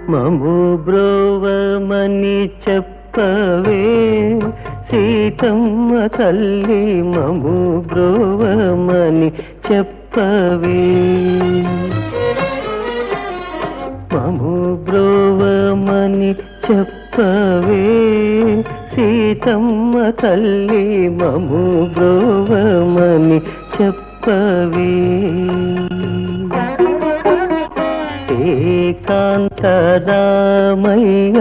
మము బ్రోవమని చెప్పవే సీతమ్మ తల్లి మము బ్రోవమని చెప్పవే మము బ్రోవమని చెప్పవే సీతమ్మ తల్లి మము బ్రోవమని చెప్పవే ఏకాంతరామయ్య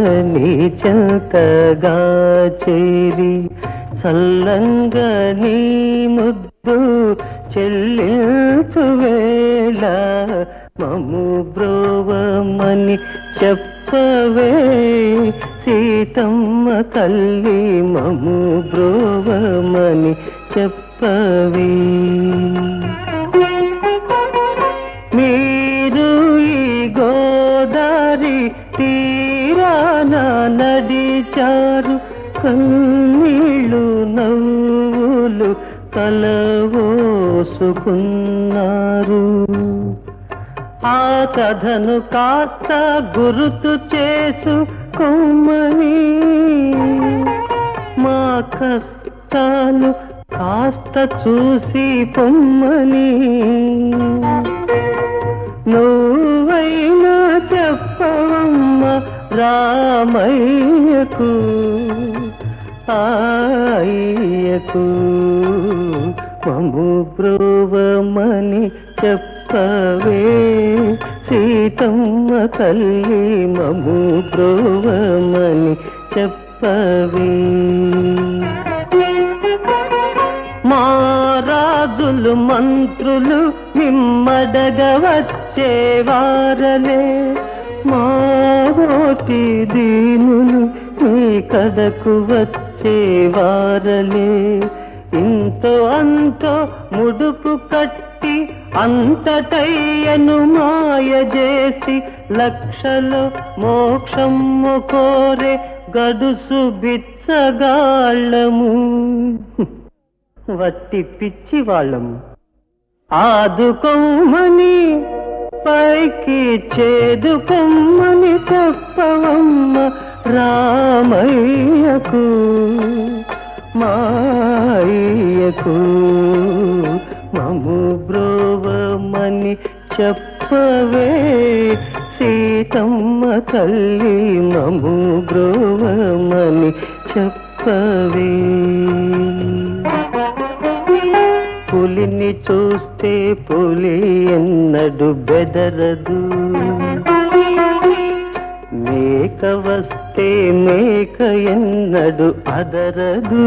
నీచతగా చేరి సల్లంగా నీ ముద్దు చెల్లించు వేళ మము బ్రోవమని చెప్పవే సీతమ్మ తల్లి మము బ్రోవమని చెప్పవే మీరు ఈ గోదారి తీరాన నడిచారు కన్నీళ్ళు నవ్వులు కలవోసుకున్నారు ఆ కథను కాస్త గుర్తు చేసుకొమ్మని మా కష్టాలు కాస్త చూసి పొమ్మని నువ్వైనా చెప్పవమ్మ రామయ్యకు ఆయకు మము బ్రోవమని చెప్పవే సీతమ్మ తల్లి మము బ్రోవమని చెప్పవే మా రాజులు మంత్రులు మిమ్మడగ వచ్చేవారలే మా ఓటి దీనులు మీ కడకు వచ్చేవారలే ఇంతో అంతో ముడుపు కట్టి అంతటయ్యను మాయ చేసి లక్షలు మోక్షము కోరే గడుసు బిచ్చగాళ్ళము వట్టి పిచ్చి వాళ్ళము ఆదుకొమ్మని పైకి చేదుకొమ్మని చెప్పవమ్మ రామయ్యకు మాయ్యకు మము బ్రోవమని చెప్పవే సీతమ్మ తల్లి మము బ్రోవమని చెప్పవే పులిని చూస్తే పులి ఎన్నడు బెదరదు మేక వస్తే మేక ఎన్నడు అదరదు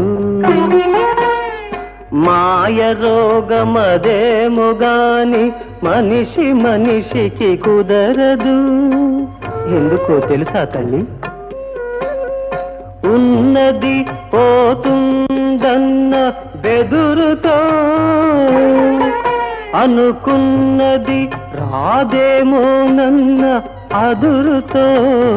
మాయ రోగమదేమో గాని మనిషి మనిషికి కుదరదు ఎందుకో తెలుసా తల్లి ఉన్నది పోతుందన్న బెదురుతో అనుకున్నది రాదేమోనన్న అదురుతో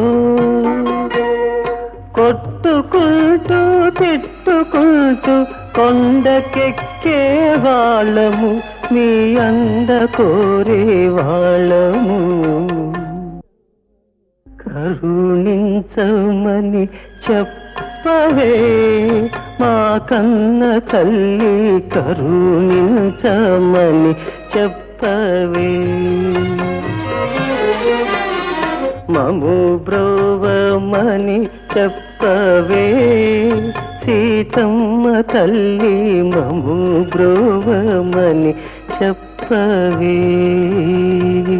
కొట్టుకుంటూ తిట్టుకుంటూ కొండకెక్కే వాళ్ళము మీ అండ కోరే వాళ్ళము కరుణించమని చెప్పవే మా కన్న తల్లి కరుణించమని చెప్పవే మము బ్రోవమని చెప్పవే సీతమ్మ తల్లి మము బ్రోవమని చెప్పవే